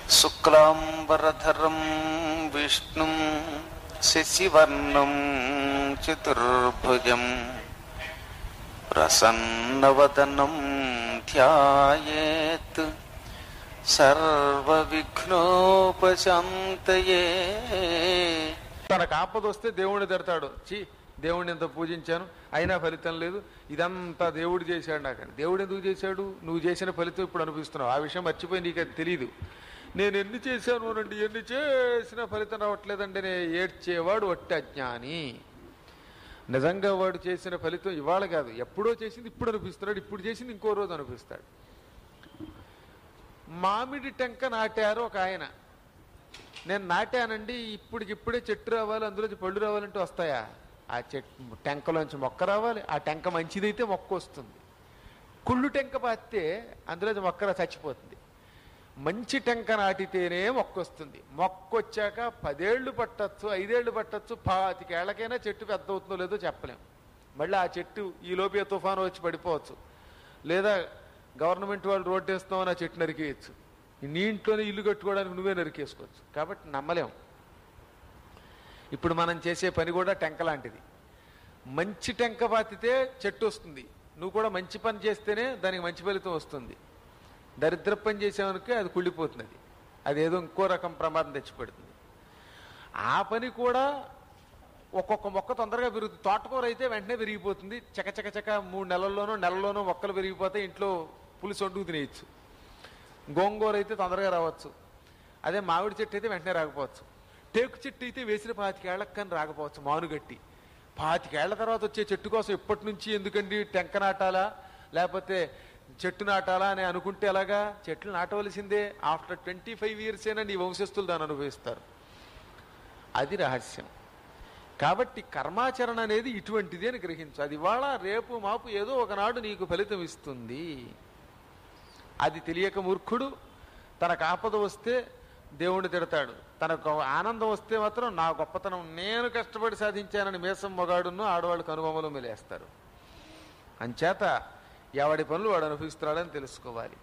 శుక్లాంబరధరం విష్ణుం శశివర్ణం చతుర్భుజం ప్రసన్నవదనం ధ్యాయేత్ సర్వవిఘ్నోపశాంతయే తనకు ఆపద వస్తే దేవుడిని తిడతాడు చి దేవుడిని ఎంత పూజించాను అయినా ఫలితం లేదు ఇదంతా దేవుడు చేశాడు నాకు దేవుడు ఎందుకు చేశాడు నువ్వు చేసిన ఫలితం ఇప్పుడు అనిపిస్తున్నావు ఆ విషయం మర్చిపోయి నీకు అది తెలియదు నేను ఎన్ని చేశాను అనండి ఎన్ని చేసిన ఫలితం రావట్లేదండి నేను ఏడ్చేవాడు ఒట్టి అజ్ఞాని నిజంగా వాడు చేసిన ఫలితం ఇవాళ కాదు ఎప్పుడో చేసింది ఇప్పుడు అనిపిస్తున్నాడు ఇప్పుడు చేసింది ఇంకో రోజు అనిపిస్తాడు మామిడి టెంక నాటారు ఒక ఆయన నేను నాటానండి ఇప్పటికిప్పుడే చెట్టు రావాలి అందులోంచి పళ్ళు రావాలంటే వస్తాయా ఆ చెట్టు టెంకలోంచి మొక్క రావాలి ఆ టెంక మంచిదైతే మొక్క వస్తుంది కుళ్ళు టెంక పాతితే అందులోంచి మొక్క రా- చచ్చిపోతుంది మంచి టెంక నాటితేనే మొక్క వస్తుంది మొక్క వచ్చాక పదేళ్లు పట్టచ్చు ఐదేళ్లు పట్టచ్చు పాతికేళ్లకైనా చెట్టు పెద్ద అవుతుందో లేదో చెప్పలేం మళ్ళీ ఆ చెట్టు ఈ లోపే తుఫాను వచ్చి పడిపోవచ్చు లేదా గవర్నమెంట్ వాళ్ళు రోడ్డు వేస్తామని ఆ చెట్టు నరికేయచ్చు నీ ఇంట్లోనే ఇల్లు కట్టుకోవడానికి నువ్వే నరికేసుకోవచ్చు కాబట్టి నమ్మలేం ఇప్పుడు మనం చేసే పని కూడా టెంక లాంటిది మంచి టెంక పాతితే చెట్టు వస్తుంది నువ్వు కూడా మంచి పని చేస్తేనే దానికి మంచి ఫలితం వస్తుంది దరిద్ర పని చేసామనుకే అది కుళ్ళిపోతుంది అది ఏదో ఇంకో రకం ప్రమాదం తెచ్చిపెడుతుంది ఆ పని కూడా ఒక్కొక్క మొక్క తొందరగా పెరుగుతుంది తోటకూర అయితే వెంటనే పెరిగిపోతుంది చక చక చక మూడు నెలల్లోనో నెలల్లోనో మొక్కలు పెరిగిపోతే ఇంట్లో పులుసు వండుకు తినేయచ్చు గోంగూర అయితే తొందరగా రావచ్చు అదే మామిడి చెట్టు అయితే వెంటనే రాకపోవచ్చు టేకు చెట్టు అయితే వేసిన పాతికేళ్లకు కానీ రాకపోవచ్చు మానుగట్టి పాతికేళ్ల తర్వాత వచ్చే చెట్టు కోసం ఇప్పటి నుంచి ఎందుకండి టెంక నాటాలా లేకపోతే చెట్టు నాటాలా అని అనుకుంటే ఎలాగా చెట్లు నాటవలసిందే ఆఫ్టర్ ట్వంటీ ఫైవ్ ఇయర్స్ అయినా నీ వంశస్థులు దాన్ని అనుభవిస్తారు అది రహస్యం కాబట్టి కర్మాచరణ అనేది ఇటువంటిది అని గ్రహించు అది ఇవాళ రేపు మాపు ఏదో ఒకనాడు నీకు ఫలితం ఇస్తుంది అది తెలియక మూర్ఖుడు తనకు ఆపద వస్తే దేవుణ్ణి తిడతాడు తనకు ఆనందం వస్తే మాత్రం నా గొప్పతనం నేను కష్టపడి సాధించానని మేసం మొగాడును ఆడవాళ్ళు కనుబొమ్మలు మెలేస్తారు అంచేత ఎవడి పనులు వాడు అనుభవిస్తున్నాడని తెలుసుకోవాలి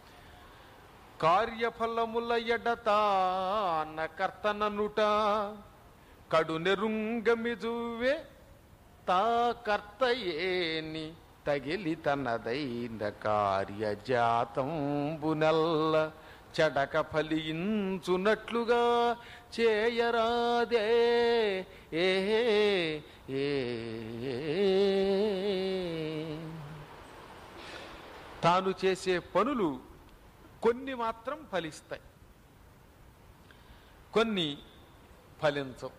కార్యఫలముల ఎడత అన్న కర్తననుట కడు నెరుంగమిజువే తా కర్తయేని తగిలి తనదైన కార్యజాతంబునల్ల చడక ఫలించునట్లుగా చేయరాదే ఏ ఏ తాను చేసే పనులు కొన్ని మాత్రం ఫలిస్తాయి కొన్ని ఫలించవు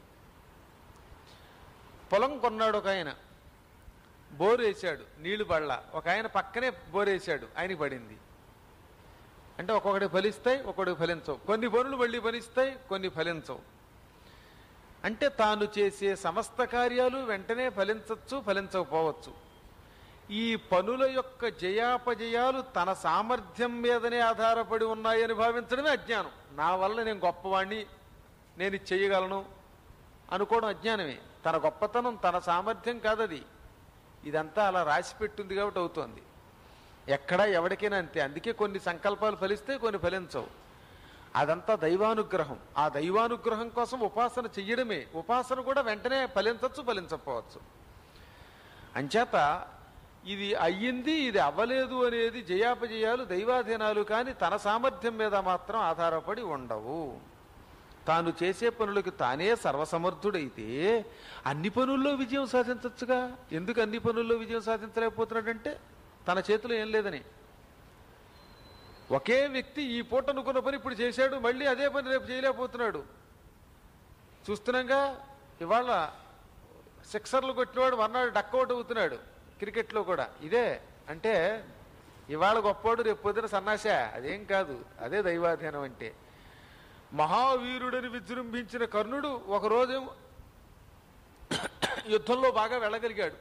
పొలం కొన్నాడు ఒక ఆయన బోర్ వేసాడు నీళ్లు పడలా ఒక ఆయన పక్కనే బోర్ వేసాడు ఆయనకి పడింది అంటే ఒక్కొక్కటి ఫలిస్తాయి ఒక్కొక్కటి ఫలించవు కొన్ని పనులు మళ్ళీ ఫలిస్తాయి కొన్ని ఫలించవు అంటే తాను చేసే సమస్త కార్యాలు వెంటనే ఫలించవచ్చు ఫలించకపోవచ్చు ఈ పనుల యొక్క జయాపజయాలు తన సామర్థ్యం మీదనే ఆధారపడి ఉన్నాయని భావించడమే అజ్ఞానం నా వల్ల నేను గొప్పవాణ్ణి నేను ఇది చేయగలను అనుకోవడం అజ్ఞానమే తన గొప్పతనం తన సామర్థ్యం కాదది ఇదంతా అలా రాసి పెట్టుంది కాబట్టి అవుతోంది ఎక్కడా ఎవరికైనా అంతే అందుకే కొన్ని సంకల్పాలు ఫలిస్తే కొన్ని ఫలించవు అదంతా దైవానుగ్రహం ఆ దైవానుగ్రహం కోసం ఉపాసన చెయ్యడమే ఉపాసన కూడా వెంటనే ఫలించవచ్చు ఫలించకపోవచ్చు అంచేత ఇది అయ్యింది ఇది అవ్వలేదు అనేది జయాపజయాలు దైవాధీనాలు కానీ తన సామర్థ్యం మీద మాత్రం ఆధారపడి ఉండవు తాను చేసే పనులకు తానే సర్వసమర్థుడైతే అన్ని పనుల్లో విజయం సాధించవచ్చుగా ఎందుకు అన్ని పనుల్లో విజయం సాధించలేకపోతున్నాడంటే తన చేతిలో ఏం లేదని ఒకే వ్యక్తి ఈ పూట అనుకున్న పని ఇప్పుడు చేశాడు మళ్ళీ అదే పని రేపు చేయలేకపోతున్నాడు చూస్తున్నాగా ఇవాళ సిక్సర్లు కొట్టినవాడు మర్నాడు డక్అవుట్ అవుతున్నాడు క్రికెట్లో కూడా ఇదే అంటే ఇవాళ గొప్పవాడు రేపు పొద్దున సన్నాసా అదేం కాదు అదే దైవాధీనం అంటే మహావీరుడని విజృంభించిన కర్ణుడు ఒకరోజు యుద్ధంలో బాగా వెళ్ళగలిగాడు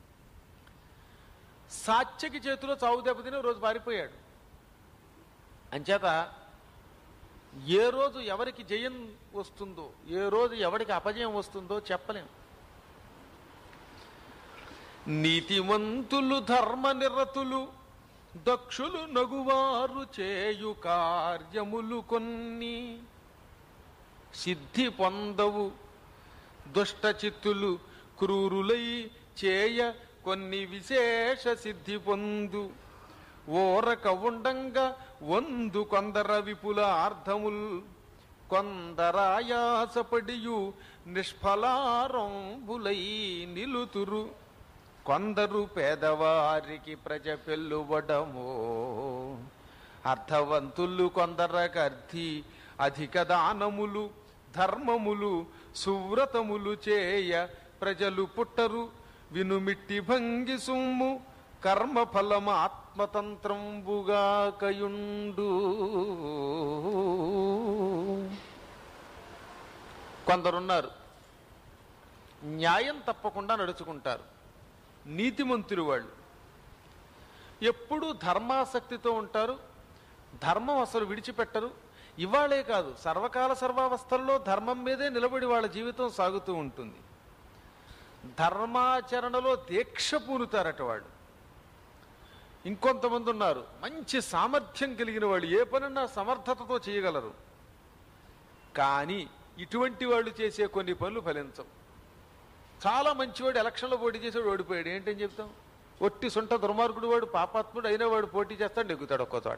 సాత్యకి చేతిలో చావు దెబ్బతిని రోజు పారిపోయాడు అంచేత ఏ రోజు ఎవరికి జయం వస్తుందో ఏ రోజు ఎవరికి అపజయం వస్తుందో చెప్పలేం నీతిమంతులు ధర్మ నిరతులు దక్షులు నగువారు చేయు కార్యములు కొన్ని సిద్ధి పొందవు దుష్ట చిత్తులు క్రూరులై చేయ కొన్ని విశేష సిద్ధి పొందు ఓరక ఉండంగా వందు కొందర విపుల అర్థముల్ కొందరాయాసపడియు నిష్ఫలారంబులై నిలుతురు కొందరు పేదవారికి ప్రజ పెళ్ళువడమో అర్థవంతులు కొందరకర్థి అధిక దానములు ధర్మములు సువ్రతములు చేయ ప్రజలు పుట్టరు వినుమిట్టి భంగి సుమ్ము కర్మఫలము ఆత్మతంత్రంబుగా కయుండు కొందరున్నారు న్యాయం తప్పకుండా నడుచుకుంటారు నీతిమంతులు వాళ్ళు ఎప్పుడూ ధర్మాసక్తితో ఉంటారు ధర్మం అసలు విడిచిపెట్టరు ఇవాళే కాదు సర్వకాల సర్వావస్థల్లో ధర్మం మీదే నిలబడి వాళ్ళ జీవితం సాగుతూ ఉంటుంది ధర్మాచరణలో దీక్ష పూనుతారట వాళ్ళు ఇంకొంతమంది ఉన్నారు మంచి సామర్థ్యం కలిగిన వాళ్ళు ఏ పనన్నా సమర్థతతో చేయగలరు కానీ ఇటువంటి వాళ్ళు చేసే కొన్ని పనులు ఫలించవు చాలా మంచివాడు ఎలక్షన్లో పోటీ చేసాడు ఓడిపోయాడు ఏంటని చెప్తాం ఒట్టి సొంట దుర్మార్గుడు వాడు పాపాత్ముడు అయినా వాడు పోటీ చేస్తాడు నెగ్గుతాడు ఒక్కో చోట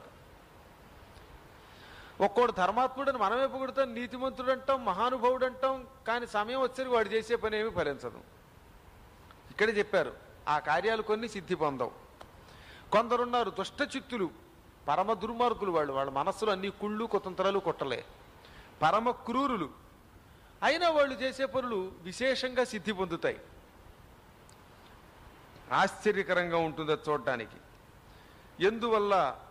ఒక్కోడు ధర్మాత్ముడని మనమే పొగుడుతాం నీతిమంతుడు అంటాం మహానుభావుడు అంటాం కానీ సమయం వచ్చేసరికి వాడు చేసే పని ఏమీ ఫలించదు ఇక్కడే చెప్పారు ఆ కార్యాలు కొన్ని సిద్ధి పొందవు కొందరున్నారు దుష్టచిత్తులు పరమ దుర్మార్గులు వాళ్ళు వాళ్ళ మనస్సులో అన్ని కుళ్ళు కుతంత్రాలు కొట్టలే పరమ క్రూరులు అయినా వాళ్ళు చేసే పనులు విశేషంగా సిద్ధి పొందుతాయి ఆశ్చర్యకరంగా ఉంటుంది అది చూడటానికి ఎందువల్ల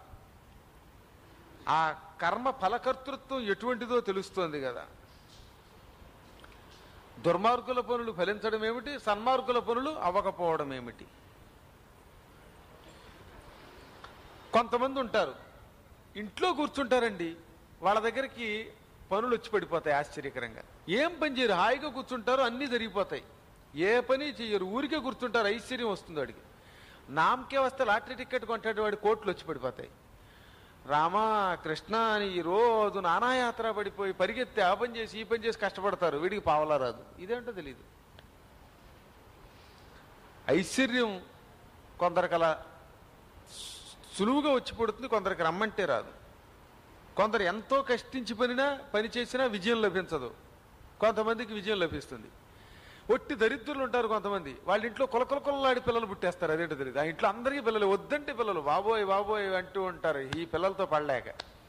ఆ కర్మ ఫలకర్తృత్వం ఎటువంటిదో తెలుస్తోంది కదా దుర్మార్గుల పనులు ఫలించడం ఏమిటి సన్మార్గుల పనులు అవ్వకపోవడం ఏమిటి కొంతమంది ఉంటారు ఇంట్లో కూర్చుంటారండి వాళ్ళ దగ్గరికి పనులు వచ్చి పడిపోతాయి ఆశ్చర్యకరంగా ఏం పని చేయరు హాయిగా కూర్చుంటారు అన్నీ జరిగిపోతాయి ఏ పని చెయ్యరు ఊరికే కూర్చుంటారు ఐశ్వర్యం వస్తుంది వాడికి నామకే వస్తే లాటరీ టికెట్ కొంటాడు వాడి కోట్లు వచ్చి పడిపోతాయి రామా కృష్ణ అని ఈ రోజు నానాయాత్ర పడిపోయి పరిగెత్తి ఆ పని చేసి ఈ పని చేసి కష్టపడతారు వీడికి పావలా రాదు ఇదేంటో తెలియదు ఐశ్వర్యం కొందరికలా సులువుగా వచ్చి పడుతుంది కొందరికి రమ్మంటే రాదు కొందరు ఎంతో కష్టించి పనినా పని చేసినా విజయం లభించదు కొంతమందికి విజయం లభిస్తుంది ఒట్టి దరిద్రులు ఉంటారు కొంతమంది వాళ్ళ ఇంట్లో కొలకొలకొల్లాడి పిల్లలు పుట్టేస్తారు అదేంటో తెలియదు ఆ ఇంట్లో అందరికీ పిల్లలు వద్దంటే పిల్లలు బాబోయ్ బాబోయ్ అంటూ ఉంటారు ఈ పిల్లలతో పడలేక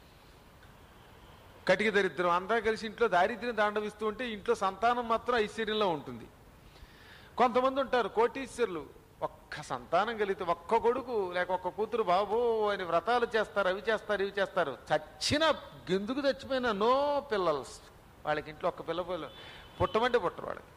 కటిక దరిద్రం అందరూ కలిసి ఇంట్లో దారిద్ర్యం దాండవిస్తూ ఉంటే ఇంట్లో సంతానం మాత్రం ఐశ్వర్యంలో ఉంటుంది కొంతమంది ఉంటారు కోటీశ్వరులు ఒక్క సంతానం కలిగితే ఒక్క కొడుకు లేక ఒక్క కూతురు బాబు అని వ్రతాలు చేస్తారు అవి చేస్తారు ఇవి చేస్తారు చచ్చిన గెందుకు చచ్చిపోయిన నో పిల్లల్స్ వాళ్ళకి ఇంట్లో ఒక్క పిల్ల పిల్ల పుట్టమంటే పుట్టరు వాళ్ళకి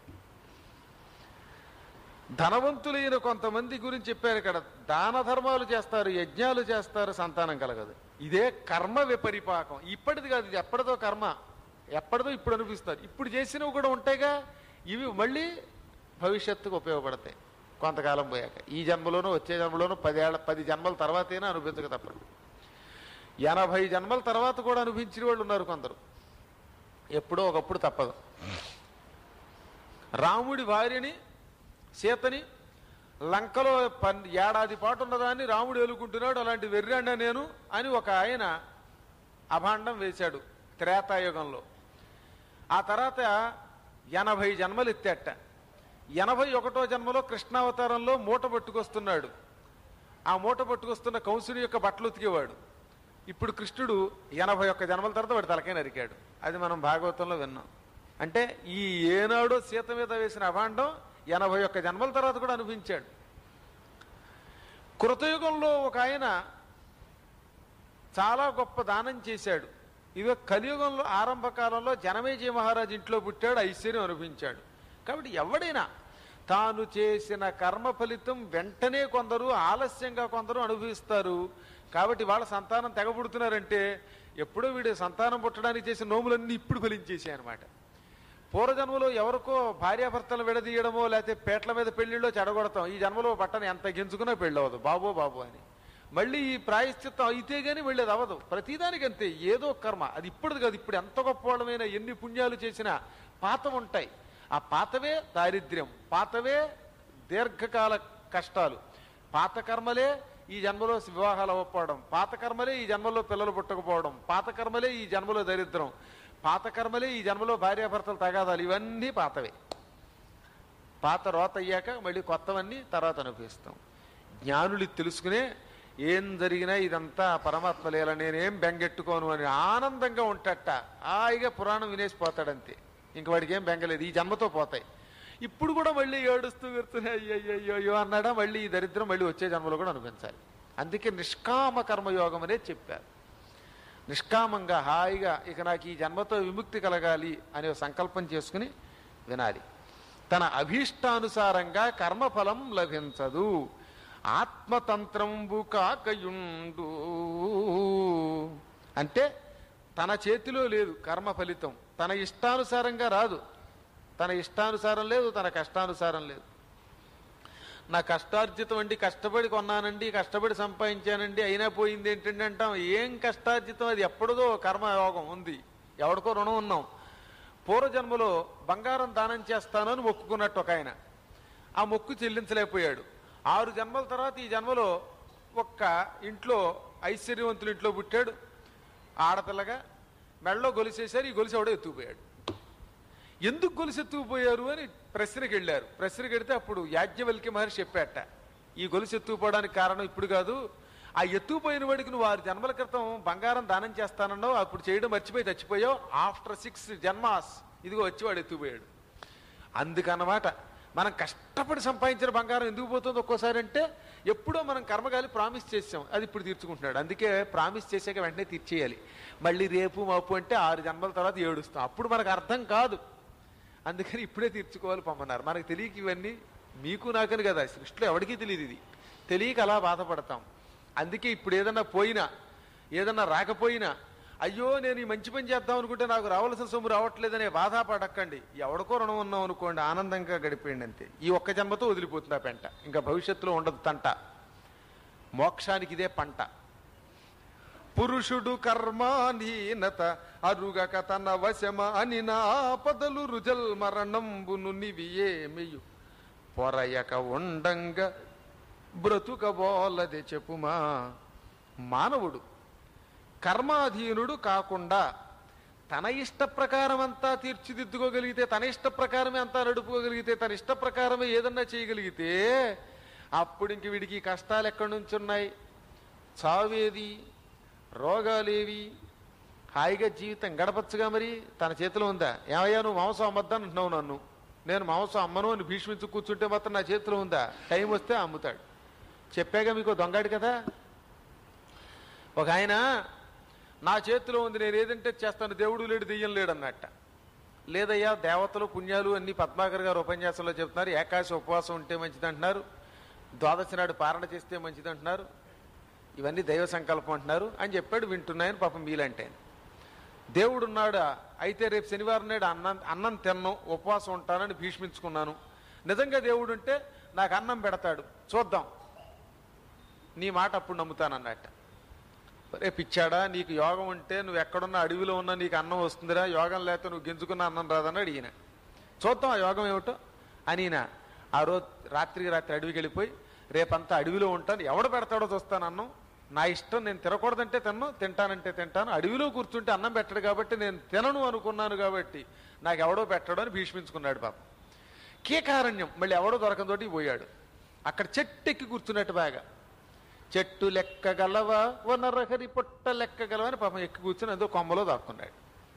ధనవంతులైన కొంతమంది గురించి చెప్పారు ఇక్కడ దాన ధర్మాలు చేస్తారు యజ్ఞాలు చేస్తారు సంతానం కలగదు ఇదే కర్మ విపరిపాకం ఇప్పటిది కాదు ఇది ఎప్పటిదో కర్మ ఎప్పటిదో ఇప్పుడు అనిపిస్తారు ఇప్పుడు చేసినవి కూడా ఉంటాయిగా ఇవి మళ్ళీ భవిష్యత్తుకు ఉపయోగపడతాయి కొంతకాలం పోయాక ఈ జన్మలోనూ వచ్చే జన్మలోనూ పదేళ్ల పది జన్మల తర్వాతైనా అనుభవించక తప్పదు ఎనభై జన్మల తర్వాత కూడా అనుభవించిన వాళ్ళు ఉన్నారు కొందరు ఎప్పుడో ఒకప్పుడు తప్పదు రాముడి భార్యని సీతని లంకలో పన్ ఏడాది పాటు ఉన్నదాన్ని రాముడు ఎలుకుంటున్నాడు అలాంటి వెర్రాడినా నేను అని ఒక ఆయన అభాండం వేశాడు త్రేతాయుగంలో ఆ తర్వాత ఎనభై జన్మలు ఎత్తేట ఎనభై ఒకటో జన్మలో కృష్ణావతారంలో మూట పట్టుకొస్తున్నాడు ఆ మూట పట్టుకొస్తున్న కంసుడి యొక్క బట్టలు ఉతికేవాడు ఇప్పుడు కృష్ణుడు ఎనభై ఒక్క జన్మల తర్వాత వాడి తలకై నరికాడు అది మనం భాగవతంలో విన్నాం అంటే ఈ ఏనాడో సీత మీద వేసిన అభాండం ఎనభై ఒక్క జన్మల తర్వాత కూడా అనిపించాడు కృతయుగంలో ఒక ఆయన చాలా గొప్ప దానం చేశాడు ఇవి కలియుగంలో ఆరంభ కాలంలో జనమేజయ మహారాజు ఇంట్లో పుట్టాడు ఐశ్వర్యం అనిపించాడు కాబట్టి ఎవడైనా తాను చేసిన కర్మ ఫలితం వెంటనే కొందరు ఆలస్యంగా కొందరు అనుభవిస్తారు కాబట్టి వాళ్ళ సంతానం తెగబుడుతున్నారంటే ఎప్పుడో వీడు సంతానం పుట్టడానికి చేసిన నోములన్నీ ఇప్పుడు ఫలించేసాయి అనమాట పూర్వజన్మలో ఎవరికో భార్యాభర్తలు విడదీయడమో లేకపోతే పేట్ల మీద పెళ్లిళ్ళో చెడగొడతాం ఈ జన్మలో బట్టను ఎంత గింజుకున్నా పెళ్ళవదు బాబో బాబో అని మళ్ళీ ఈ ప్రాయశ్చిత్తం అయితే గానీ మళ్ళీ అది అవ్వదు ప్రతిదానికి అంతే ఏదో కర్మ అది ఇప్పుడు కాదు ఇప్పుడు ఎంత గొప్పవాళ్ళమైనా ఎన్ని పుణ్యాలు చేసినా పాత ఉంటాయి ఆ పాతవే దారిద్ర్యం పాతవే దీర్ఘకాల కష్టాలు పాత కర్మలే ఈ జన్మలో వివాహాలు అవ్వకపోవడం పాత కర్మలే ఈ జన్మలో పిల్లలు పుట్టకపోవడం పాత కర్మలే ఈ జన్మలో దరిద్రం పాత కర్మలే ఈ జన్మలో భార్యాభర్తలు తగాదాలు ఇవన్నీ పాతవే పాత రోత అయ్యాక మళ్ళీ కొత్తవన్నీ తర్వాత అనుభవిస్తాం జ్ఞానులు ఇది తెలుసుకునే ఏం జరిగినా ఇదంతా పరమాత్మ లేల నేనేం బెంగెట్టుకోను అని ఆనందంగా ఉంటట హాయిగా పురాణం వినేసిపోతాడంతే ఇంక వాడికి ఏం బెంగలేదు ఈ జన్మతో పోతాయి ఇప్పుడు కూడా మళ్ళీ ఏడుస్తూ పెడుతున్నాయి అయ్యయ్యో అన్నాడా మళ్ళీ ఈ దరిద్రం మళ్ళీ వచ్చే జన్మలో కూడా అనిపించాలి అందుకే నిష్కామ కర్మయోగం అనేది చెప్పారు నిష్కామంగా హాయిగా ఇక నాకు ఈ జన్మతో విముక్తి కలగాలి అనే ఒక సంకల్పం చేసుకుని వినాలి తన అభీష్టానుసారంగా కర్మఫలం లభించదు ఆత్మతంత్రంబు కాకయుండు అంటే తన చేతిలో లేదు కర్మ ఫలితం తన ఇష్టానుసారంగా రాదు తన ఇష్టానుసారం లేదు తన కష్టానుసారం లేదు నా కష్టార్జితం అండి కష్టపడి కొన్నానండి కష్టపడి సంపాదించానండి అయినా పోయింది ఏంటండి అంటాం ఏం కష్టార్జితం అది ఎప్పుడుదో కర్మయోగం ఉంది ఎవడికో రుణం ఉన్నాం పూర్వజన్మలో బంగారం దానం చేస్తాను అని మొక్కుకున్నట్టు ఒక ఆయన ఆ మొక్కు చెల్లించలేకపోయాడు ఆరు జన్మల తర్వాత ఈ జన్మలో ఒక్క ఇంట్లో ఐశ్వర్యవంతుల ఇంట్లో పుట్టాడు ఆడపిల్లగా మెడలో గొలిసేశారు ఈ గొలుసు ఎవడో ఎత్తుకుపోయాడు ఎందుకు గొలుసు ఎత్తుకుపోయారు అని ప్రశ్నకి వెళ్ళారు ప్రశ్నకి వెడితే అప్పుడు యాజ్ఞవల్కి మహర్షి చెప్పాట ఈ గొలుసు ఎత్తుకుపోవడానికి కారణం ఇప్పుడు కాదు ఆ ఎత్తుకుపోయిన వాడికి నువ్వు ఆరు జన్మల క్రితం బంగారం దానం చేస్తానన్నావు అప్పుడు చేయడం మర్చిపోయి చచ్చిపోయావు ఆఫ్టర్ సిక్స్ జన్మాస్ ఇదిగో వచ్చి వాడు ఎత్తుకుపోయాడు అందుకన్నమాట మనం కష్టపడి సంపాదించిన బంగారం ఎందుకు పోతుంది ఒక్కోసారి అంటే ఎప్పుడో మనం కర్మగాలి ప్రామిస్ చేసాం అది ఇప్పుడు తీర్చుకుంటున్నాడు అందుకే ప్రామిస్ చేసాక వెంటనే తీర్చేయాలి మళ్ళీ రేపు మాపు అంటే ఆరు జన్మల తర్వాత ఏడుస్తాం అప్పుడు మనకు అర్థం కాదు అందుకని ఇప్పుడే తీర్చుకోవాలి పొమ్మన్నారు మనకు తెలియక ఇవన్నీ మీకు నాకని కదా సృష్టిలో ఎవరికీ తెలియదు ఇది తెలియక అలా బాధపడతాం అందుకే ఇప్పుడు ఏదన్నా పోయినా ఏదన్నా రాకపోయినా అయ్యో నేను ఈ మంచి పని చేద్దాం అనుకుంటే నాకు రావాల్సిన సొమ్ము రావట్లేదనే బాధ పడక్కండి ఎవడికో రుణం ఉన్నాం అనుకోండి ఆనందంగా గడిపోయింది అంతే ఈ ఒక్క జన్మతో వదిలిపోతుంది ఆ పెంట ఇంకా భవిష్యత్తులో ఉండదు తంట మోక్షానికి ఇదే పంట పురుషుడు కర్మాధీనత అరుగక తన వశమ అని నా పదలు రుజల్ మరణంబును నివియేమియు పొరయక ఉండంగా బ్రతుకబోలది చెప్పుమా మానవుడు కర్మాధీనుడు కాకుండా తన ఇష్ట ప్రకారం అంతా తీర్చిదిద్దుకోగలిగితే తన ఇష్ట ప్రకారమే అంతా నడుపుకోగలిగితే తన ఇష్ట ప్రకారమే ఏదన్నా చేయగలిగితే అప్పుడు ఇంక వీడికి ఈ కష్టాలు ఎక్కడి నుంచి ఉన్నాయి చావేది రోగాలేవి హాయిగా జీవితం గడపచ్చుగా మరి తన చేతిలో ఉందా ఏమయ్యా నువ్వు మాంసం అమ్మద్దని అంటున్నావు నన్ను నేను మాంసం అమ్మను అని భీష్మించి కూర్చుంటే మాత్రం నా చేతిలో ఉందా టైం వస్తే అమ్ముతాడు చెప్పాగా మీకు దొంగాడు కదా ఒక ఆయన నా చేతిలో ఉంది నేను ఏదంటే చేస్తాను దేవుడు లేడు దెయ్యం లేడు అన్నట్ట లేదయ్యా దేవతలు పుణ్యాలు అన్ని పద్మాకర్ గారు ఉపన్యాసంలో చెప్తున్నారు ఏకాశి ఉపవాసం ఉంటే మంచిది అంటున్నారు ద్వాదశి నాడు పారణ చేస్తే మంచిది అంటున్నారు ఇవన్నీ దైవ సంకల్పం అంటున్నారు అని చెప్పాడు వింటున్నాయని పాపం మీలంటే దేవుడు ఉన్నాడా అయితే రేపు శనివారం నాడు అన్నం అన్నం తిన్నం ఉపవాసం ఉంటానని భీష్మించుకున్నాను నిజంగా దేవుడు ఉంటే నాకు అన్నం పెడతాడు చూద్దాం నీ మాట అప్పుడు నమ్ముతానన్నట్ట రే పిచ్చాడా నీకు యోగం ఉంటే నువ్వు ఎక్కడున్నా అడవిలో ఉన్నా నీకు అన్నం వస్తుందిరా యోగం లేకపోతే నువ్వు గెంజుకున్న అన్నం రాదని అడిగిన చూద్దాం ఆ యోగం ఏమిటో అనిన ఆ రోజు రాత్రికి రాత్రి అడవికి వెళ్ళిపోయి రేపంతా అడవిలో ఉంటాను ఎవడు పెడతాడో చూస్తాను అన్నం నా ఇష్టం నేను తినకూడదంటే తిన్ను తింటానంటే తింటాను అడవిలో కూర్చుంటే అన్నం పెట్టడు కాబట్టి నేను తినను అనుకున్నాను కాబట్టి నాకు ఎవడో పెట్టడు అని భీష్మించుకున్నాడు పాపం కీకారణ్యం మళ్ళీ ఎవడో దొరకంతోటి పోయాడు అక్కడ చెట్టు ఎక్కి కూర్చున్నట్టు బాగా చెట్టు లెక్కగలవా వనరహరి పొట్ట లెక్కగలవా అని పాపం ఎక్కి కూర్చుని ఏదో కొమ్మలో దాక్కున్నాడు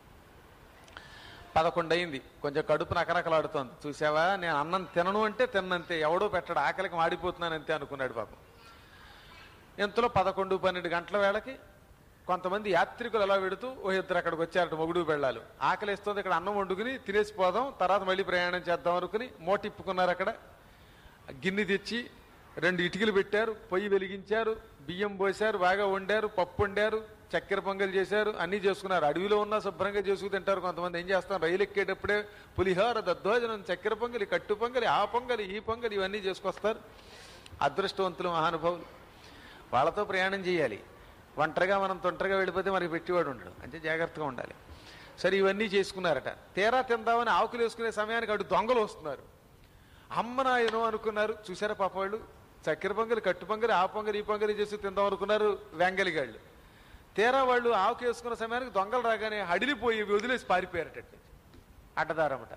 పదకొండు అయింది కొంచెం కడుపు నకరకలాడుతోంది చూసావా నేను అన్నం తినను అంటే తిన్నంతే ఎవడో పెట్టడు ఆకలికి మాడిపోతున్నానంతే అనుకున్నాడు పాపం ఇంతలో పదకొండు పన్నెండు గంటల వేళకి కొంతమంది యాత్రికులు అలా పెడుతూ ఓ ఇద్దరు అక్కడికి వచ్చారట మొగుడు పెళ్ళాలు ఆకలిస్తుంది ఇక్కడ అన్నం వండుకుని తినేసిపోదాం తర్వాత మళ్ళీ ప్రయాణం చేద్దాం అనుకుని మోటిప్పుకున్నారు అక్కడ గిన్నె తెచ్చి రెండు ఇటుకలు పెట్టారు పొయ్యి వెలిగించారు బియ్యం పోశారు బాగా వండారు పప్పు వండారు చక్కెర పొంగల్ చేశారు అన్నీ చేసుకున్నారు అడవిలో ఉన్నా శుభ్రంగా చేసుకు తింటారు కొంతమంది ఏం చేస్తాం రైలు ఎక్కేటప్పుడే పులిహోర దద్దోజనం చక్కెర పొంగలి కట్టు పొంగలి ఆ పొంగలి ఈ పొంగలి ఇవన్నీ చేసుకొస్తారు అదృష్టవంతులు మహానుభావులు వాళ్ళతో ప్రయాణం చేయాలి ఒంటరిగా మనం తొంటరిగా వెళ్ళిపోతే మనకి పెట్టేవాడు ఉండడు అంటే జాగ్రత్తగా ఉండాలి సరే ఇవన్నీ చేసుకున్నారట తీరా తిందామని ఆకులు వేసుకునే సమయానికి అటు దొంగలు వస్తున్నారు అమ్మ నాయనో అనుకున్నారు చూసారా పాప వాళ్ళు చక్కెర పొంగలి కట్టు పొంగలి ఆ పొంగలి ఈ పొంగలి చేసి తిందాం అనుకున్నారు వెంగలిగాళ్ళు తీరా వాళ్ళు ఆకు వేసుకున్న సమయానికి దొంగలు రాగానే హడిలిపోయి వదిలేసి పారిపోయారట అడ్డదారమట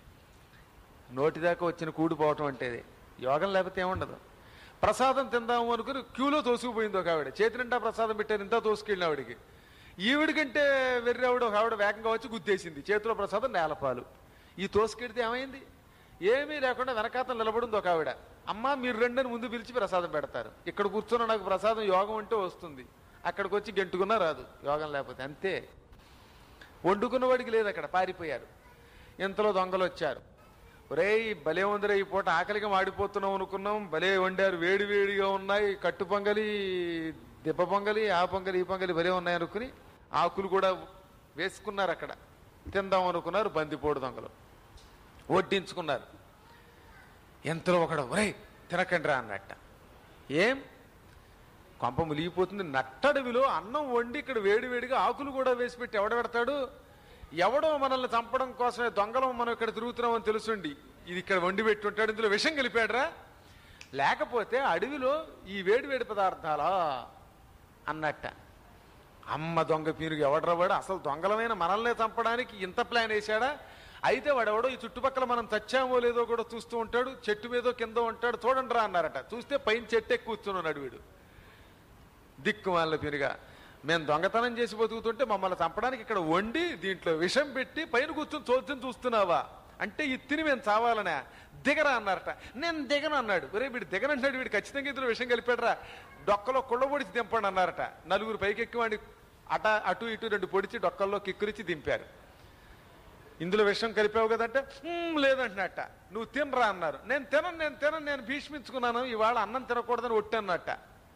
నోటిదాకా వచ్చిన కూడి పోవటం అంటే ఇది. యోగం లేకపోతే ఏముండదు ప్రసాదం తిందాము అనుకుని క్యూలో తోసుకుపోయింది ఒక ఆవిడ చేతి నిండా ప్రసాదం పెట్టారు ఇంత తోసుకెళ్ళిన ఆవిడికి ఈవిడికంటే వెర్రి ఆవిడ ఒక ఆవిడ వేగంగా వచ్చి గుద్దేసింది చేతిలో ప్రసాదం నేలపాలు ఈ తోసుకెడితే ఏమైంది ఏమీ లేకుండా వెనకాతలు నిలబడింది ఒక ఆవిడ అమ్మా మీరు రెండని ముందు పిలిచి ప్రసాదం పెడతారు ఇక్కడ కూర్చున్న నాకు ప్రసాదం యోగం అంటే వస్తుంది అక్కడికి వచ్చి గెంటుకున్నా రాదు యోగం లేకపోతే అంతే వండుకున్న వాడికి లేదు అక్కడ పారిపోయారు ఇంతలో దొంగలు వచ్చారు ఒరేయ్ భలే ఉందిరా ఈ పూట ఆకలిగా మాడిపోతున్నాం అనుకున్నాం భలే వండారు వేడి వేడిగా ఉన్నాయి కట్టు పొంగలి దిబ్బ పొంగలి ఆ పొంగలి ఈ పొంగలి భలే ఉన్నాయి అనుకుని ఆకులు కూడా వేసుకున్నారు అక్కడ తిందాం అనుకున్నారు బందిపోడు దొంగలు వడ్డించుకున్నారు ఎంతలో ఒకడు ఒరేయ్ తినకండి రా అన్నట్ట ఏం కొంప ములిగిపోతుంది నట్టడవిలో అన్నం వండి ఇక్కడ వేడి వేడిగా ఆకులు కూడా వేసి పెట్టి ఎవడ పెడతాడు ఎవడో మనల్ని చంపడం కోసమే దొంగలం మనం ఇక్కడ తిరుగుతున్నామని తెలుసుండి ఇది ఇక్కడ వండి పెట్టి ఉంటాడు ఇందులో విషం కలిపాడరా లేకపోతే అడవిలో ఈ వేడి వేడి పదార్థాలా అన్నట్ట అమ్మ దొంగ పీనుగు ఎవడరా వాడు అసలు దొంగలమైన మనల్నే చంపడానికి ఇంత ప్లాన్ వేశాడా అయితే వాడెవడో ఈ చుట్టుపక్కల మనం చచ్చామో లేదో కూడా చూస్తూ ఉంటాడు చెట్టు మీదో కింద ఉంటాడు చూడండి రా అన్నారట చూస్తే పైన చెట్టు ఎక్కువ కూర్చున్నాడు వీడు దిక్కు వాళ్ళ పినిగా మేము దొంగతనం చేసి బతుకుతుంటే మమ్మల్ని చంపడానికి ఇక్కడ వండి దీంట్లో విషం పెట్టి పైన కూర్చొని చోద్యం చూస్తున్నావా అంటే ఈ తిని మేము చావాలనే దిగరా అన్నారట నేను దిగను అన్నాడు ఒరే వీడు దిగనంటున్నాడు వీడు ఖచ్చితంగా ఇందులో విషం కలిపాడరా డొక్కలో కుళ్ళ పొడిచి దింపండి అన్నారట నలుగురు పైకెక్కి వాడిని అట అటు ఇటు రెండు పొడిచి డొక్కల్లో కిక్కురిచి దింపారు ఇందులో విషం కలిపావు కదంటే "ఉమ్, లేదంటున్నట్ట నువ్వు తినరా అన్నారు నేను తినను నేను తినను నేను భీష్మించుకున్నాను ఇవాళ అన్నం తినకూడదని ఒట్టన్నట్ట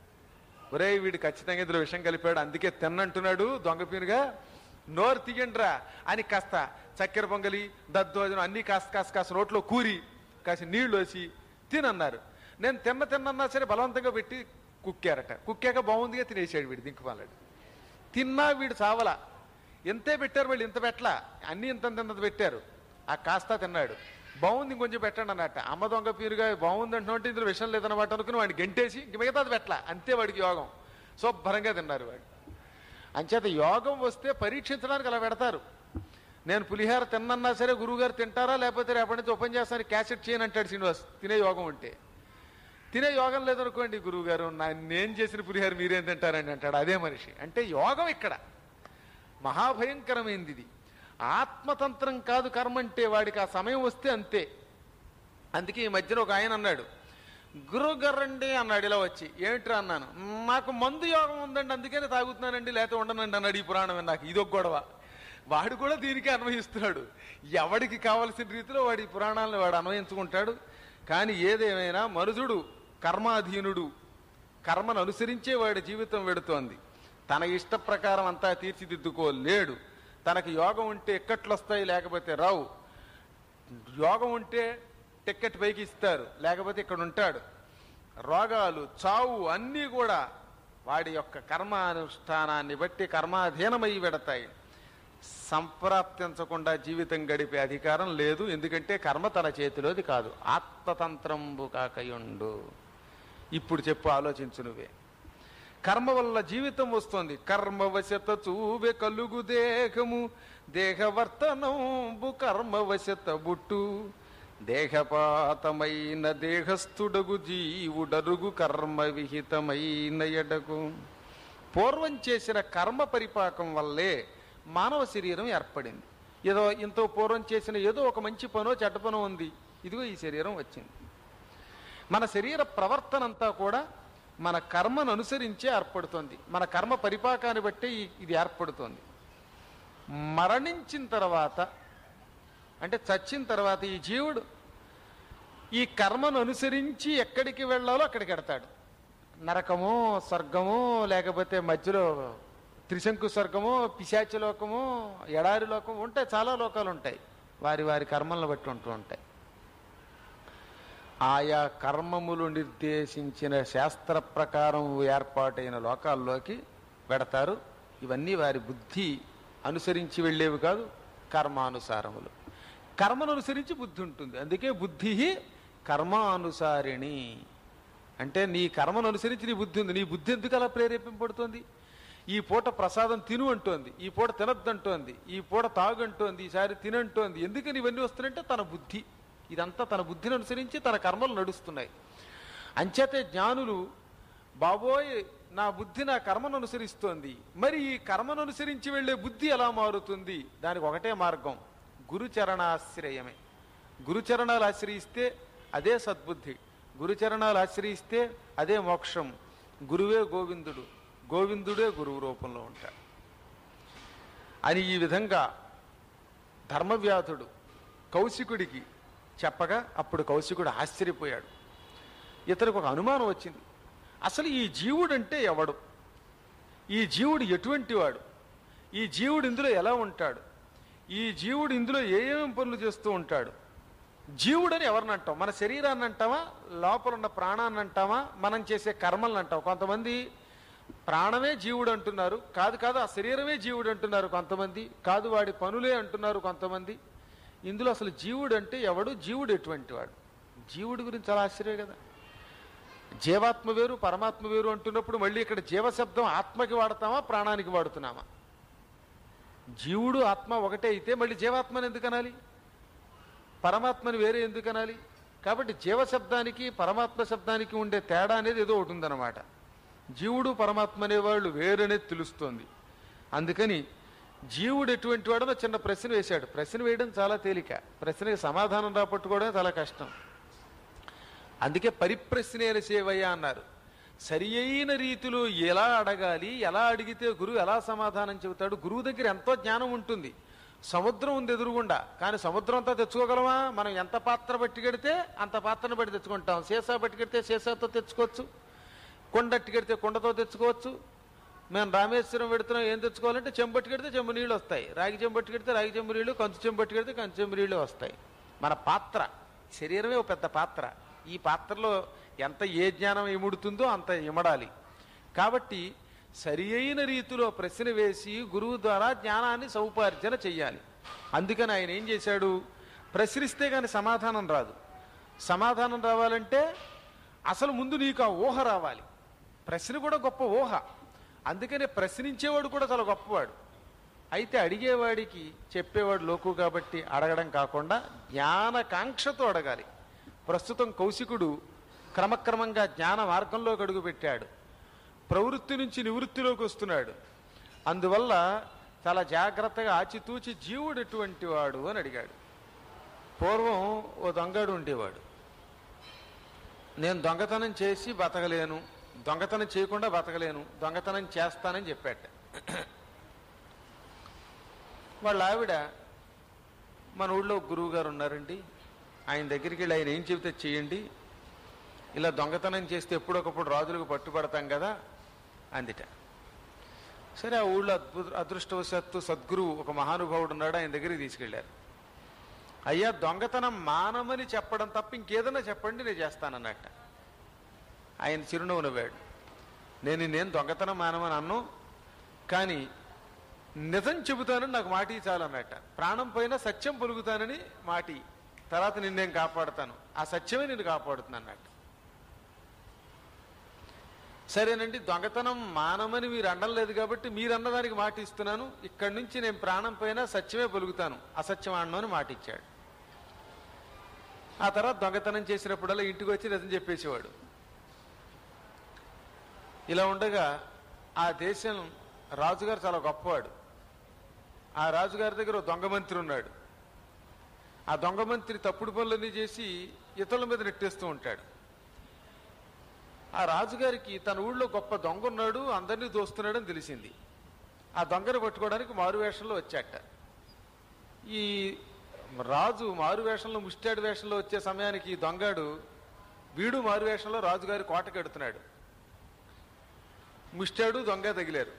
ఒరే వీడు ఖచ్చితంగా ఇందులో విషం కలిపాడు అందుకే తిన్నంటున్నాడు దొంగపీనుగా నోరు తీయండిరా అని కాస్త చక్కెర పొంగలి దద్దోజనం అన్ని కాస్త కాస్త కాస్త నోట్లో కూరి కాస్త నీళ్లు వేసి తినన్నారు నేను తిన్న తిన్నన్నా సరే బలవంతంగా పెట్టి కుక్కారట కుక్కాక బాగుందిగా తినేసాడు వీడు దింకుమాలాడు తిన్నా వీడు చావలా ఎంతే పెట్టారు వాళ్ళు ఇంత పెట్టలా అన్ని ఇంత ఇంత పెట్టారు ఆ కాస్త తిన్నాడు బాగుంది ఇంకొంచెం పెట్టండి అన్నట్ట అమ్మ దొంగ పీరుగా బాగుంది అంటున్నట్టు ఇందులో విషయం లేదన్నమాట అనుకుని వాడిని గంటేసి ఇంక మిగతాది పెట్టలా అంతే వాడికి యోగం శుభ్రంగా తిన్నారు వాడు అంచేత యోగం వస్తే పరీక్షించడానికి అలా పెడతారు నేను పులిహార తిన్నన్నా సరే గురువుగారు తింటారా లేకపోతే రేపటి నుంచి ఓపెన్ చేస్తాను క్యాసెట్ చేయను అంటాడు శ్రీనివాస్ తినే యోగం ఉంటే తినే యోగం లేదనుకోండి గురువుగారు నా నేను చేసిన పులిహార మీరేం తింటారని అంటాడు అదే మనిషి అంటే యోగం ఇక్కడ మహాభయంకరమైంది ఇది ఆత్మతంత్రం కాదు కర్మ అంటే వాడికి ఆ సమయం వస్తే అంతే అందుకే ఈ మధ్యన ఒక ఆయన అన్నాడు గురువు గారండి అన్నాడు ఇలా వచ్చి ఏమిట్రా అన్నాను నాకు మందు యోగం ఉందండి అందుకనే తాగుతున్నానండి లేకపోతే ఉండనండి అన్నాడు ఈ పురాణం నాకు ఇదొక గొడవ వాడు కూడా దీనికి అన్వయిస్తున్నాడు ఎవడికి కావలసిన రీతిలో వాడి ఈ పురాణాలను వాడు అన్వయించుకుంటాడు కానీ ఏదేమైనా మనుజుడు కర్మాధీనుడు కర్మను అనుసరించే వాడి జీవితం వెడుతోంది తన ఇష్ట ప్రకారం అంతా తీర్చిదిద్దుకోలేడు తనకి యోగం ఉంటే ఎక్కట్లు వస్తాయి లేకపోతే రావు యోగం ఉంటే టిక్కెట్ పైకి ఇస్తారు లేకపోతే ఇక్కడ ఉంటాడు రోగాలు చావు అన్నీ కూడా వాడి యొక్క కర్మానుష్ఠానాన్ని బట్టి కర్మాధీనమై వెడతాయి సంప్రాప్తించకుండా జీవితం గడిపే అధికారం లేదు ఎందుకంటే కర్మ తన చేతిలోది కాదు ఆత్మతంత్రంబు కాకయుండు ఇప్పుడు చెప్పు ఆలోచించు నువ్వే కర్మ వల్ల జీవితం వస్తుంది కర్మవశత చూవె కలుగు దేహము దేహవర్తనంబు కర్మవశత బుట్టు దేహపాతమైన దేహస్థుడగు జీవుడరుగు కర్మ విహితమైన ఎడకు పూర్వం చేసిన కర్మ పరిపాకం వల్లే మానవ శరీరం ఏర్పడింది ఏదో ఇంతో పూర్వం చేసిన ఏదో ఒక మంచి పనో చెడ్డ పనో ఉంది ఇదిగో ఈ శరీరం వచ్చింది మన శరీర ప్రవర్తన అంతా కూడా మన కర్మను అనుసరించే ఏర్పడుతుంది మన కర్మ పరిపాకాన్ని బట్టి ఈ- ఇది ఏర్పడుతుంది మరణించిన తర్వాత అంటే చచ్చిన తర్వాత ఈ జీవుడు ఈ కర్మను అనుసరించి ఎక్కడికి వెళ్ళాలో అక్కడికి వెడతాడు నరకమో స్వర్గమో లేకపోతే మధ్యలో త్రిశంకు స్వర్గమో పిశాచి లోకమో ఎడారి లోకం ఉంటాయి చాలా లోకాలు ఉంటాయి వారి వారి కర్మలను బట్టి ఉంటూ ఉంటాయి ఆయా కర్మములు నిర్దేశించిన శాస్త్ర ప్రకారం ఏర్పాటైన లోకాల్లోకి పెడతారు ఇవన్నీ వారి బుద్ధి అనుసరించి వెళ్ళేవి కాదు కర్మానుసారములు కర్మను అనుసరించి బుద్ధి ఉంటుంది అందుకే బుద్ధి కర్మానుసారిణి అంటే నీ కర్మను అనుసరించి నీ బుద్ధి ఉంది నీ బుద్ధి ఎందుకు అలా ప్రేరేపింపబడుతోంది ఈ పూట ప్రసాదం తిను అంటోంది ఈ పూట తినద్దంటోంది ఈ పూట తాగు అంటోంది ఈసారి తినంటోంది ఎందుకని ఇవన్నీ వస్తున్నాయంటే తన బుద్ధి ఇదంతా తన బుద్ధిని అనుసరించి తన కర్మలు నడుస్తున్నాయి అంచేతే జ్ఞానులు బాబోయ్ నా బుద్ధి నా కర్మను అనుసరిస్తోంది మరి ఈ కర్మను అనుసరించి వెళ్ళే బుద్ధి ఎలా మారుతుంది దానికి ఒకటే మార్గం గురుచరణాశ్రయమే గురుచరణాలు ఆశ్రయిస్తే అదే సద్బుద్ధి గురుచరణాలు ఆశ్రయిస్తే అదే మోక్షం గురువే గోవిందుడు గోవిందుడే గురువు రూపంలో ఉంటాడు అని ఈ విధంగా ధర్మవ్యాధుడు కౌశికుడికి చెప్పగా అప్పుడు కౌశికుడు ఆశ్చర్యపోయాడు ఇతనికి ఒక అనుమానం వచ్చింది అసలు ఈ జీవుడు అంటే ఎవడు ఈ జీవుడు ఎటువంటి వాడు ఈ జీవుడు ఇందులో ఎలా ఉంటాడు ఈ జీవుడు ఇందులో ఏ ఏమేం పనులు చేస్తూ ఉంటాడు జీవుడని ఎవరిని అంటాం మన శరీరాన్ని అంటామా లోపల ఉన్న ప్రాణాన్ని అంటామా మనం చేసే కర్మలను అంటాం కొంతమంది ప్రాణమే జీవుడు అంటున్నారు కాదు కాదు ఆ శరీరమే జీవుడు అంటున్నారు కొంతమంది కాదు వాడి పనులే అంటున్నారు కొంతమంది ఇందులో అసలు జీవుడు అంటే ఎవడు జీవుడు ఎటువంటి వాడు జీవుడి గురించి చాలా ఆశ్చర్యం కదా జీవాత్మ వేరు పరమాత్మ వేరు అంటున్నప్పుడు మళ్ళీ ఇక్కడ జీవశబ్దం ఆత్మకి వాడతామా ప్రాణానికి వాడుతున్నామా జీవుడు ఆత్మ ఒకటే అయితే మళ్ళీ జీవాత్మని ఎందుకు అనాలి పరమాత్మని వేరే ఎందుకు అనాలి కాబట్టి జీవశబ్దానికి పరమాత్మ శబ్దానికి ఉండే తేడా అనేది ఏదో ఒకటి ఉందన్నమాట జీవుడు పరమాత్మ అనేవాళ్ళు వేరనేది తెలుస్తోంది అందుకని జీవుడు ఎటువంటి వాడో చిన్న ప్రశ్న వేశాడు ప్రశ్న వేయడం చాలా తేలిక ప్రశ్నకి సమాధానం రాపట్టుకోవడం చాలా కష్టం అందుకే పరిప్రశ్నేల సేవయ్య అన్నారు సరి అయిన రీతిలో ఎలా అడగాలి ఎలా అడిగితే గురువు ఎలా సమాధానం చెబుతాడు గురువు దగ్గర ఎంతో జ్ఞానం ఉంటుంది సముద్రం ఉంది ఎదురుగుండా కానీ సముద్రం అంతా తెచ్చుకోగలమా మనం ఎంత పాత్ర పట్టుకెడితే అంత పాత్రను బట్టి తెచ్చుకుంటాం సీసా పట్టుకెడితే సీసాతో తెచ్చుకోవచ్చు కొండట్టి కడితే కొండతో తెచ్చుకోవచ్చు మేము రామేశ్వరం పెడుతున్నాం ఏం తెచ్చుకోవాలంటే చెంబట్టి కడితే చెంబు నీళ్ళు వస్తాయి రాగి చెంబట్టి కడితే రాగి చెంబు నీళ్ళు కంచు చెంబట్టి కడితే కంచు చెంబు నీళ్ళు వస్తాయి మన పాత్ర శరీరమే ఒక పెద్ద పాత్ర ఈ పాత్రలో ఎంత ఏ జ్ఞానం ఇముడుతుందో అంత ఇమడాలి కాబట్టి సరి అయిన రీతిలో ప్రశ్న వేసి గురువు ద్వారా జ్ఞానాన్ని సౌపార్జన చెయ్యాలి అందుకని ఆయన ఏం చేశాడు ప్రశ్నిస్తే కానీ సమాధానం రాదు సమాధానం రావాలంటే అసలు ముందు నీకు ఆ ఊహ రావాలి ప్రశ్న కూడా గొప్ప ఊహ అందుకనే ప్రశ్నించేవాడు కూడా చాలా గొప్పవాడు అయితే అడిగేవాడికి చెప్పేవాడు లోకు కాబట్టి అడగడం కాకుండా జ్ఞానకాంక్షతో అడగాలి ప్రస్తుతం కౌశికుడు క్రమక్రమంగా జ్ఞాన మార్గంలోకి అడుగుపెట్టాడు ప్రవృత్తి నుంచి నివృత్తిలోకి వస్తున్నాడు అందువల్ల చాలా జాగ్రత్తగా ఆచితూచి జీవుడు ఎటువంటి వాడు అని అడిగాడు పూర్వం ఓ దొంగడు ఉండేవాడు నేను దొంగతనం చేసి బతకలేను దొంగతనం చేయకుండా బతకలేను దొంగతనం చేస్తానని చెప్పాట వాళ్ళ ఆవిడ మన ఊళ్ళో ఒక గురువు గారు ఉన్నారండి ఆయన దగ్గరికి వెళ్ళి ఆయన ఏం చెబితే చేయండి ఇలా దొంగతనం చేస్తే ఎప్పుడొకప్పుడు రాజులకు పట్టుబడతాం కదా అందిట సరే ఆ ఊళ్ళో అద్భుత అదృష్టవశాత్తు సద్గురువు ఒక మహానుభావుడు ఉన్నాడు ఆయన దగ్గరికి తీసుకెళ్లారు అయ్యా దొంగతనం మానమని చెప్పడం తప్ప ఇంకేదైనా చెప్పండి నేను చేస్తానన్నట్ట ఆయన చిరునవ్వు నవ్వాడు నేను నేను దొంగతనం మానమని అన్ను కానీ నిజం చెబుతానని నాకు మాటి చాలన్నట్ట ప్రాణం పైన సత్యం పలుకుతానని మాటి తర్వాత నిన్నేం కాపాడుతాను ఆ సత్యమే నేను కాపాడుతున్నాను అన్నట్టు సరేనండి దొంగతనం మానమని మీరు అనడం లేదు కాబట్టి మీరు అన్నదానికి మాట ఇస్తున్నాను ఇక్కడి నుంచి నేను ప్రాణం పైన సత్యమే పలుకుతాను అసత్యం ఆడను అని మాట ఇచ్చాడు ఆ తర్వాత దొంగతనం చేసినప్పుడల్లా ఇంటికి వచ్చి నిజం చెప్పేసేవాడు ఇలా ఉండగా ఆ దేశం రాజుగారు చాలా గొప్పవాడు ఆ రాజుగారి దగ్గర ఓ దొంగ మంత్రి ఉన్నాడు ఆ దొంగ మంత్రి తప్పుడు పనులన్నీ చేసి ఇతరుల మీద నెట్టేస్తూ ఉంటాడు ఆ రాజుగారికి తన ఊళ్ళో గొప్ప దొంగ ఉన్నాడు అందరినీ దోస్తున్నాడని తెలిసింది ఆ దొంగను పట్టుకోవడానికి మారు వేషంలో వచ్చాట ఈ రాజు మారు వేషంలో ముష్టాడు వేషంలో వచ్చే సమయానికి ఈ దొంగాడు వీడు మారు వేషంలో రాజుగారి కోటకి ఎడుతున్నాడు ముష్టాడు దొంగ తగిలారు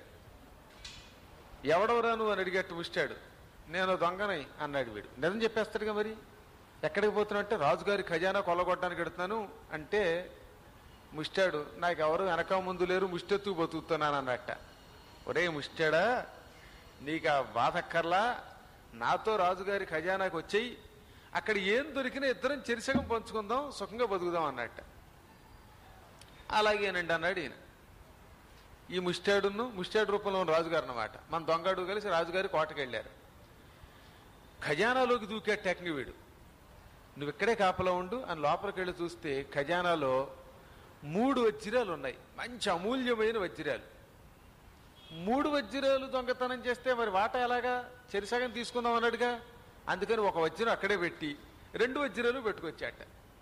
ఎవడవరా నువ్వు అని అడిగట్టు ముష్టాడు నేను దొంగనై అన్నాడు వీడు నిజం చెప్పేస్తాడుగా మరి ఎక్కడికి పోతున్నా అంటే రాజుగారి ఖజానా కొల్లగొట్టడానికి వెడుతున్నాను అంటే ముష్టాడు నాకు ఎవరు వెనక ముందు లేరు ముష్టెత్తు బతుకుతున్నాను అన్నట్ట ఒరే ముష్టాడా నీకు ఆ బాధ అక్కర్లా నాతో రాజుగారి ఖజానాకి వచ్చేయి అక్కడ ఏం దొరికినా ఇద్దరం చెరిసగం పంచుకుందాం సుఖంగా బతుకుదాం అన్నట్ట అలాగేనండి అన్నాడు ఈయన ఈ ముష్టాడును ముష్టాడు రూపంలో ఉన్న రాజుగారు అన్నమాట మన దొంగడు కలిసి రాజుగారి కోటకి వెళ్ళారు ఖజానాలోకి దూకే టెక్ని వీడు నువ్వు ఇక్కడే కాపలా ఉండు అని లోపలికి వెళ్ళి చూస్తే ఖజానాలో మూడు వజ్రాలు ఉన్నాయి మంచి అమూల్యమైన వజ్రాలు మూడు వజ్రాలు దొంగతనం చేస్తే మరి వాటా ఎలాగా చెరిసగం తీసుకుందాం అన్నాడుగా అందుకని ఒక వజ్రం అక్కడే పెట్టి రెండు వజ్రాలు పెట్టుకొచ్చాట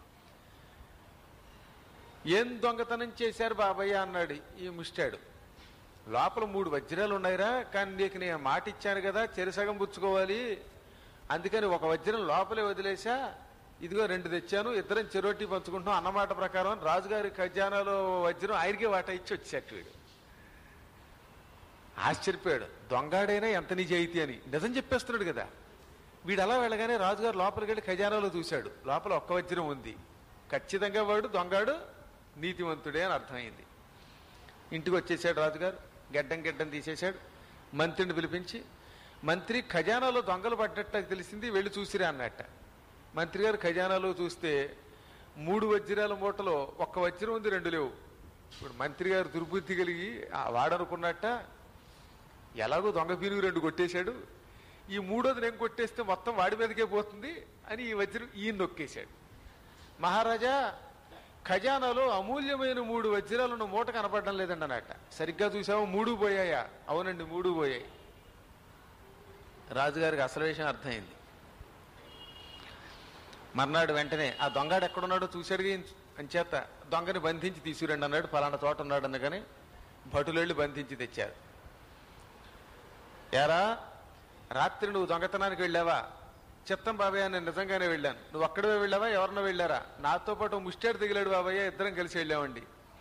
ఏం దొంగతనం చేశారు బాబయ్య అన్నాడు ఈ ముష్టాడు లోపల మూడు వజ్రాలు ఉన్నాయిరా కానీ నీకు నేను మాట ఇచ్చాను కదా చెరిసగం పుచ్చుకోవాలి అందుకని ఒక వజ్రం లోపలే వదిలేసా ఇదిగో రెండు తెచ్చాను ఇద్దరం చెరోటి పంచుకుంటున్నాం అన్నమాట ప్రకారం రాజుగారి ఖజానాలో వజ్రం ఆయనకే వాటా ఇచ్చి వచ్చేట వీడు ఆశ్చర్యపోయాడు దొంగాడైనా ఎంత నిజాయితీ అని నిజం చెప్పేస్తున్నాడు కదా వీడు అలా వెళ్ళగానే రాజుగారు లోపలికి వెళ్ళి ఖజానాలో చూశాడు లోపల ఒక్క వజ్రం ఉంది ఖచ్చితంగా వాడు దొంగాడు నీతివంతుడే అని అర్థమైంది ఇంటికి వచ్చేసాడు రాజుగారు గడ్డం గడ్డం తీసేశాడు మంత్రిని పిలిపించి మంత్రి ఖజానాలో దొంగలు పడ్డట్టు తెలిసింది వెళ్ళి చూసిరా అన్నట్ట మంత్రి గారు ఖజానాలో చూస్తే మూడు వజ్రాల మూటలో ఒక్క వజ్రం ఉంది రెండు లేవు ఇప్పుడు మంత్రి గారు దుర్బుద్ధి కలిగి ఆ వాడనుకున్నట్ట ఎలాగో దొంగ పీనుగు రెండు కొట్టేశాడు ఈ మూడోది నేను కొట్టేస్తే మొత్తం వాడి మీదకే పోతుంది అని ఈ వజ్రం ఈయన నొక్కేశాడు మహారాజా ఖజానాలో అమూల్యమైన మూడు వజ్రాలను మూట కనపడడం లేదండి అన్నట్ట సరిగ్గా చూసాము మూడు పోయాయా అవునండి మూడు పోయాయి రాజుగారికి అసలు విషయం అర్థమైంది మర్నాడు వెంటనే ఆ దొంగాడు ఎక్కడున్నాడో చూశాడు అంచేత దొంగని బంధించి తీసుకురండి అన్నాడు ఫలానా చోట ఉన్నాడు అందుకని భటులెళ్ళి బంధించి తెచ్చారు ఏరా రాత్రి నువ్వు దొంగతనానికి వెళ్ళావా చిత్తం బాబాయ్ నేను నిజంగానే వెళ్ళాను నువ్వు అక్కడే వెళ్ళావా ఎవరినో వెళ్ళారా నాతో పాటు ముష్టాడు తగిలాడు బాబాయ్య ఇద్దరం కలిసి వెళ్ళామండి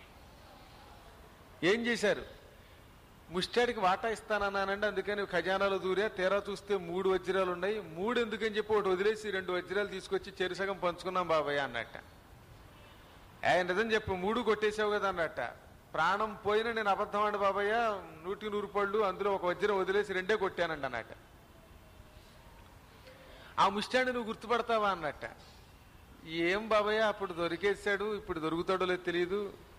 ఏం చేశారు ముష్టాడికి వాటా ఇస్తానన్నానండి అందుకని ఖజానాలో దూరా తీరా చూస్తే మూడు వజ్రాలు ఉన్నాయి మూడు ఎందుకని చెప్పి ఒకటి వదిలేసి రెండు వజ్రాలు తీసుకొచ్చి చెరిసగం పంచుకున్నాం బాబాయ్ అన్నట్ట ఆయన నిజం చెప్పు మూడు కొట్టేసావు కదా అన్నట్ట ప్రాణం పోయిన నేను అబద్ధం అండి బాబయ్య నూటి నూరు పళ్ళు అందులో ఒక వజ్రం వదిలేసి రెండే కొట్టానండి అన్నట్ట ఆ ముష్టాన్ని నువ్వు గుర్తుపడతావా అన్నట్ట ఏం బాబయ్య అప్పుడు దొరికేశాడు ఇప్పుడు దొరుకుతాడో లేదు తెలియదు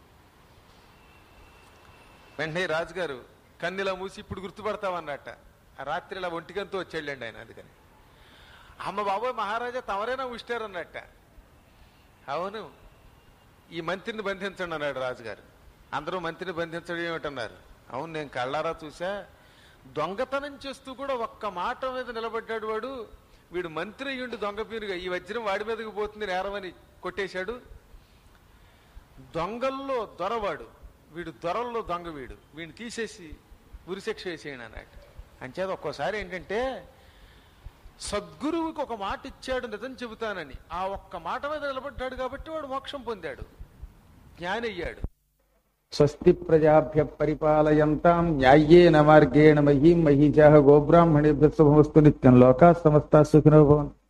వెంటనే రాజుగారు కన్నిలా మూసి ఇప్పుడు గుర్తుపడతావా అన్నట్ట ఆ రాత్రి ఇలా ఒంటికంతో వచ్చాళ్ళండి ఆయన అందుకని అమ్మ బాబోయ్ మహారాజా తమరేనా ముష్టారు అన్నట్ట అవును ఈ మంత్రిని బంధించండి అన్నాడు రాజుగారు అందరూ మంత్రిని బంధించడం ఏమిటన్నారు అవును నేను కళ్ళారా చూసా దొంగతనం చేస్తూ కూడా ఒక్క మాట మీద నిలబడ్డాడు వాడు వీడు మంత్రి అయ్యుండి దొంగ పీనుగా ఈ వజ్రం వాడి మీదకి పోతుంది నేరమని కొట్టేశాడు దొంగల్లో దొరవాడు వీడు దొరల్లో దొంగ వీడు వీడిని తీసేసి ఉరిశిక్ష వేసేయండి అన్నట్టు అంచేత ఒక్కోసారి ఏంటంటే సద్గురువుకి ఒక మాట ఇచ్చాడు నిజం చెబుతానని ఆ ఒక్క మాట మీద నిలబడ్డాడు కాబట్టి వాడు మోక్షం పొందాడు జ్ఞాని అయ్యాడు స్వస్తి ప్రజాభ్య పరిపాలయంతాం న్యాయేన మార్గేణ మహీం మహీజాహ గోబ్రాహ్మణేభ్య శుభమస్తు నిత్యం లోకా సమస్త సుఖినో భవంతు